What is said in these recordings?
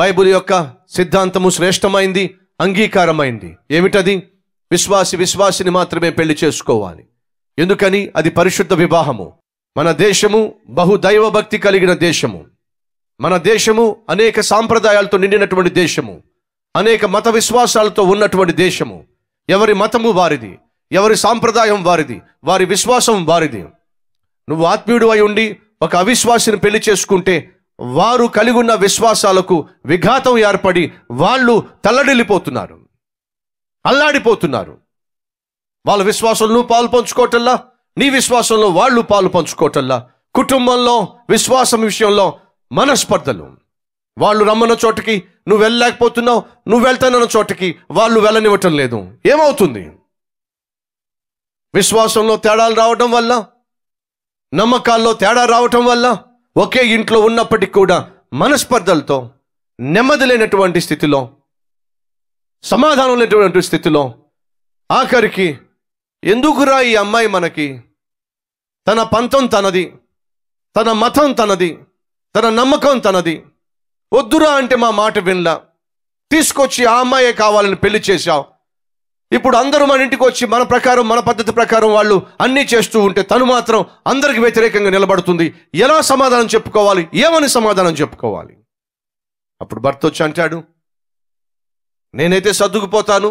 Bible యొక్క సిద్ధాంతము శ్రేష్టమైంది అంగీకారమైంది ఏమిటది విశ్వాసి విశ్వాసిని మాత్రమే పెళ్లి చేసుకోవాలి ఎందుకని అది పరిశుద్ధ వివాహము మన దేశము బహు దైవభక్తి కలిగిన దేశము మన దేశము అనేక సాంప్రదాయాలతో నిండినటువంటి దేశము అనేక మత విశ్వాసాలతో ఉన్నటువంటి దేశము ఎవరి మతము వారిది ఎవరి సాంప్రదాయం వారిది వారి విశ్వాసం వారిది నువ్వు ఆత్మీయుడు అయి ఉండి ఒక అవిశ్వాసిని పెళ్లి చేసుకుంటే వారు కలిగి ఉన్న విశ్వాసాలకు విఘాతం ఏర్పడి వాళ్ళు తల్లడిల్లిపోతున్నారు అల్లాడిపోతున్నారు వాళ్ళ విశ్వాసంలో పాలు పంచుకోవటల్లా నీ విశ్వాసంలో వాళ్ళు పాలు పంచుకోవటల్లా కుటుంబంలో విశ్వాసం విషయంలో మనస్పర్ధలు వాళ్ళు రమ్మన్న చోటకి నువ్వు వెళ్ళలేకపోతున్నావు నువ్వు వెళ్తానన్న చోటకి వాళ్ళు వెళ్ళనివ్వటం లేదు ఏమవుతుంది విశ్వాసంలో తేడాలు రావడం వల్ల నమ్మకాల్లో తేడా రావటం వల్ల ఒకే ఇంట్లో ఉన్నప్పటికీ కూడా మనస్పర్ధలతో నెమ్మది లేనటువంటి స్థితిలో సమాధానం లేనటువంటి స్థితిలో ఆఖరికి ఎందుకురా ఈ అమ్మాయి మనకి తన పంతం తనది తన మతం తనది తన నమ్మకం తనది వద్దురా అంటే మా మాట వినలా తీసుకొచ్చి ఆ అమ్మాయే కావాలని పెళ్లి చేశావు ఇప్పుడు అందరూ మన ఇంటికి వచ్చి మన ప్రకారం మన పద్ధతి ప్రకారం వాళ్ళు అన్నీ చేస్తూ ఉంటే తను మాత్రం అందరికి వ్యతిరేకంగా నిలబడుతుంది ఎలా సమాధానం చెప్పుకోవాలి ఏమని సమాధానం చెప్పుకోవాలి అప్పుడు భర్త వచ్చి అంటాడు నేనైతే సర్దుకుపోతాను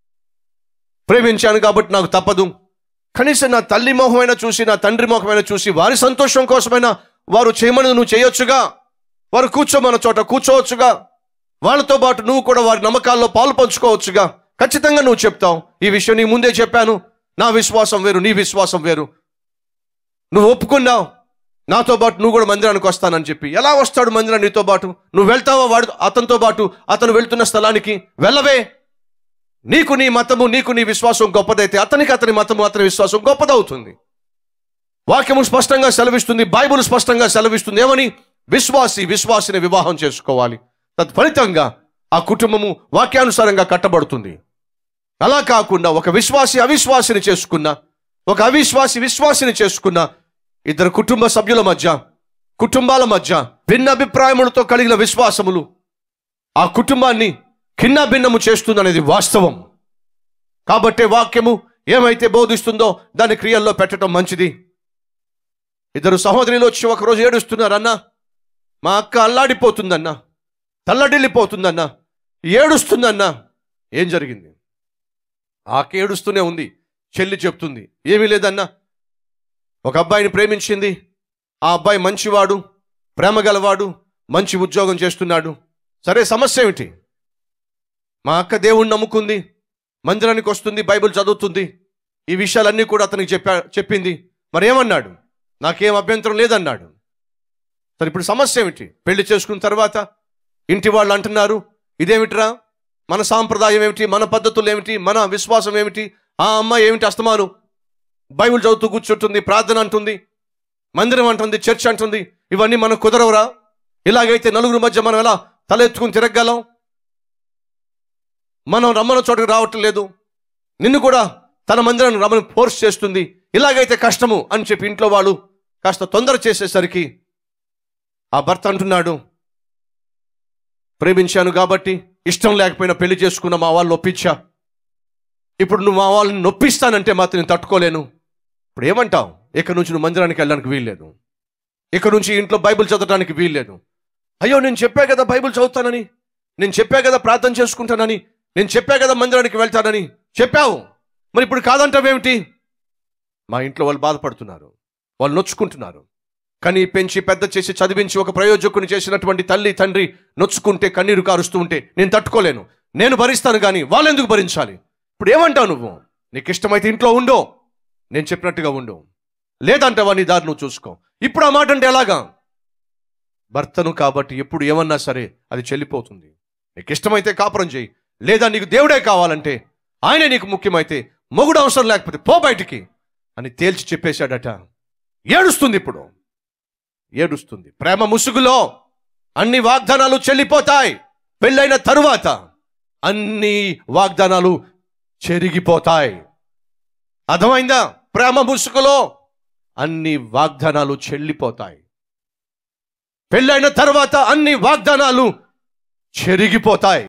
ప్రేమించాను కాబట్టి నాకు తప్పదు కనీసం నా తల్లి మొహమైనా చూసి నా తండ్రి మొహమైనా చూసి వారి సంతోషం కోసమైనా వారు చేయమని నువ్వు చేయొచ్చుగా వారు కూర్చోమన్న చోట కూర్చోవచ్చుగా వాళ్ళతో పాటు నువ్వు కూడా వారి నమ్మకాల్లో పాలు పంచుకోవచ్చుగా ఖచ్చితంగా నువ్వు చెప్తావు ఈ విషయం నీ ముందే చెప్పాను నా విశ్వాసం వేరు నీ విశ్వాసం వేరు నువ్వు ఒప్పుకున్నావు నాతో పాటు నువ్వు కూడా మందిరానికి వస్తానని చెప్పి ఎలా వస్తాడు మందిరం నీతో పాటు నువ్వు వెళ్తావా వాడు అతనితో పాటు అతను వెళ్తున్న స్థలానికి వెళ్ళవే నీకు నీ మతము నీకు నీ విశ్వాసం గొప్పదైతే అతనికి అతని మతము అతని విశ్వాసం గొప్పదవుతుంది వాక్యము స్పష్టంగా సెలవిస్తుంది బైబుల్ స్పష్టంగా సెలవిస్తుంది ఏమని విశ్వాసి విశ్వాసిని వివాహం చేసుకోవాలి తత్ఫలితంగా ఆ కుటుంబము వాక్యానుసారంగా కట్టబడుతుంది అలా కాకుండా ఒక విశ్వాసి అవిశ్వాసిని చేసుకున్న ఒక అవిశ్వాసి విశ్వాసిని చేసుకున్న ఇద్దరు కుటుంబ సభ్యుల మధ్య కుటుంబాల మధ్య భిన్న అభిప్రాయములతో కలిగిన విశ్వాసములు ఆ కుటుంబాన్ని ఖిన్న భిన్నము చేస్తుందనేది వాస్తవం కాబట్టే వాక్యము ఏమైతే బోధిస్తుందో దాని క్రియల్లో పెట్టడం మంచిది ఇద్దరు సహోదరులు వచ్చి ఒకరోజు ఏడుస్తున్నారన్నా మా అక్క అల్లాడిపోతుందన్నా తల్లడిల్లిపోతుందన్నా ఏడుస్తుందన్నా ఏం జరిగింది ఆక ఏడుస్తూనే ఉంది చెల్లి చెప్తుంది ఏమీ లేదన్నా ఒక అబ్బాయిని ప్రేమించింది ఆ అబ్బాయి మంచివాడు ప్రేమ గలవాడు మంచి ఉద్యోగం చేస్తున్నాడు సరే సమస్య ఏమిటి మా అక్క దేవుణ్ణి నమ్ముకుంది మందిరానికి వస్తుంది బైబిల్ చదువుతుంది ఈ విషయాలన్నీ కూడా అతనికి చెప్పా చెప్పింది మరి ఏమన్నాడు నాకేం అభ్యంతరం లేదన్నాడు సరే ఇప్పుడు సమస్య ఏమిటి పెళ్లి చేసుకున్న తర్వాత ఇంటి వాళ్ళు అంటున్నారు ఇదేమిట్రా మన సాంప్రదాయం ఏమిటి మన పద్ధతులు ఏమిటి మన విశ్వాసం ఏమిటి ఆ అమ్మాయి ఏమిటి అస్తమాను బైబిల్ చదువుతూ కూర్చుంటుంది ప్రార్థన అంటుంది మందిరం అంటుంది చర్చ్ అంటుంది ఇవన్నీ మనకు కుదరవురా ఇలాగైతే నలుగురు మధ్య మనం ఎలా తలెత్తుకుని తిరగగలం మనం రమ్మన్న చోటుకు రావటం లేదు నిన్ను కూడా తన మందిరాన్ని రమ్మని ఫోర్స్ చేస్తుంది ఇలాగైతే కష్టము అని చెప్పి ఇంట్లో వాళ్ళు కాస్త తొందర చేసేసరికి ఆ భర్త అంటున్నాడు ప్రేమించాను కాబట్టి ఇష్టం లేకపోయినా పెళ్లి చేసుకున్న మా వాళ్ళు ఒప్పించా ఇప్పుడు నువ్వు మా వాళ్ళని నొప్పిస్తానంటే మాత్రం నేను తట్టుకోలేను ఇప్పుడు ఏమంటావు ఇక్కడ నుంచి నువ్వు మందిరానికి వెళ్ళడానికి వీల్లేదు ఇక్కడ నుంచి ఇంట్లో బైబిల్ చదవడానికి వీల్లేదు అయ్యో నేను చెప్పా కదా బైబిల్ చదువుతానని నేను చెప్పా కదా ప్రార్థన చేసుకుంటానని నేను చెప్పా కదా మందిరానికి వెళ్తానని చెప్పావు మరి ఇప్పుడు కాదంటావేమిటి మా ఇంట్లో వాళ్ళు బాధపడుతున్నారు వాళ్ళు నొచ్చుకుంటున్నారు కానీ పెంచి పెద్ద చేసి చదివించి ఒక ప్రయోజకుని చేసినటువంటి తల్లి తండ్రి నొచ్చుకుంటే కన్నీరు కారుస్తూ ఉంటే నేను తట్టుకోలేను నేను భరిస్తాను కానీ వాళ్ళు ఎందుకు భరించాలి ఇప్పుడు ఏమంటావు నువ్వు నీకు ఇష్టమైతే ఇంట్లో ఉండో నేను చెప్పినట్టుగా ఉండు లేదంటావా నీ దారి నువ్వు చూసుకో ఇప్పుడు ఆ మాట అంటే ఎలాగా భర్తను కాబట్టి ఎప్పుడు ఏమన్నా సరే అది చెల్లిపోతుంది నీకు ఇష్టమైతే కాపురం చేయి లేదా నీకు దేవుడే కావాలంటే ఆయనే నీకు ముఖ్యమైతే మొగుడు అవసరం లేకపోతే పో బయటికి అని తేల్చి చెప్పేశాడట ఏడుస్తుంది ఇప్పుడు ఏడుస్తుంది ప్రేమ ముసుగులో అన్ని వాగ్దానాలు చెల్లిపోతాయి పెళ్ళైన తరువాత అన్ని వాగ్దానాలు చెరిగిపోతాయి అర్థమైందా ప్రేమ ముసుగులో అన్ని వాగ్దానాలు చెల్లిపోతాయి పెళ్ళైన తర్వాత అన్ని వాగ్దానాలు చెరిగిపోతాయి